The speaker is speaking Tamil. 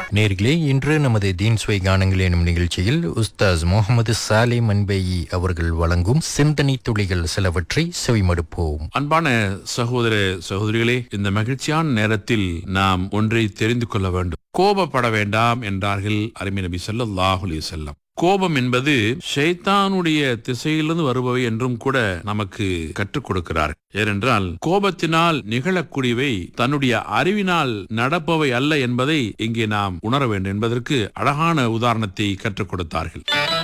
நேர்களே இன்று நமது தீன் சுவை கானங்கள் எனும் நிகழ்ச்சியில் உஸ்தாஸ் முகமது சாலே மன்பேயி அவர்கள் வழங்கும் சிந்தனை துளிகள் சிலவற்றை செவிமடுப்போம் அன்பான சகோதர சகோதரிகளே இந்த மகிழ்ச்சியான நேரத்தில் நாம் ஒன்றை தெரிந்து கொள்ள வேண்டும் கோபப்பட வேண்டாம் என்றார்கள் அருமை நபி ஸல்லல்லாஹு அலைஹி வஸல்லம் கோபம் என்பது ஷைத்தானுடைய திசையிலிருந்து வருபவை என்றும் கூட நமக்கு கற்றுக் கொடுக்கிறார் ஏனென்றால் கோபத்தினால் நிகழக்கூடியவை தன்னுடைய அறிவினால் நடப்பவை அல்ல என்பதை இங்கே நாம் உணர வேண்டும் என்பதற்கு அழகான உதாரணத்தை கற்றுக் கொடுத்தார்கள்